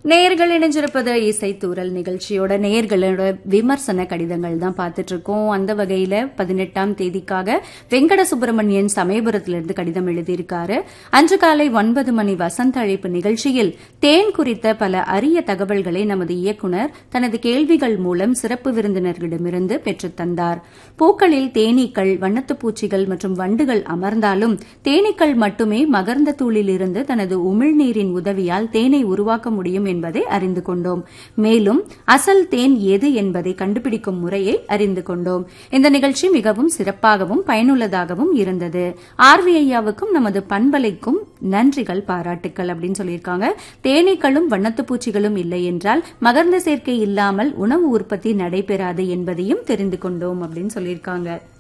நேர்கள் இணைஞ்சிருப்பது இசை தூரல் நிகழ்ச்சியோட நேர்களோட விமர்சன கடிதங்கள் தான் பார்த்துட்டு இருக்கோம் அந்த வகையில பதினெட்டாம் தேதிக்காக வெங்கட சுப்பிரமணியன் சமயபுரத்திலிருந்து கடிதம் எழுதியிருக்காரு அன்று காலை ஒன்பது மணி வசந்த அழைப்பு நிகழ்ச்சியில் தேன் குறித்த பல அரிய தகவல்களை நமது இயக்குநர் தனது கேள்விகள் மூலம் சிறப்பு விருந்தினர்களிடமிருந்து பெற்றுத் தந்தார் பூக்களில் தேனீக்கள் வண்ணத்துப் பூச்சிகள் மற்றும் வண்டுகள் அமர்ந்தாலும் தேனீக்கள் மட்டுமே மகர்ந்த தூளிலிருந்து தனது உமிழ்நீரின் உதவியால் தேனை உருவாக்க முடியும் என்பதை அறிந்து கொண்டோம் மேலும் அசல் தேன் எது என்பதை கண்டுபிடிக்கும் முறையை அறிந்து கொண்டோம் இந்த நிகழ்ச்சி மிகவும் சிறப்பாகவும் பயனுள்ளதாகவும் இருந்தது ஆர்வி ஐயாவுக்கும் நமது பண்பலைக்கும் நன்றிகள் பாராட்டுக்கள் அப்படின்னு சொல்லியிருக்காங்க தேனீக்களும் வண்ணத்துப் பூச்சிகளும் இல்லை என்றால் மகர்ந்த சேர்க்கை இல்லாமல் உணவு உற்பத்தி நடைபெறாது என்பதையும் தெரிந்து கொண்டோம் அப்படின்னு சொல்லியிருக்காங்க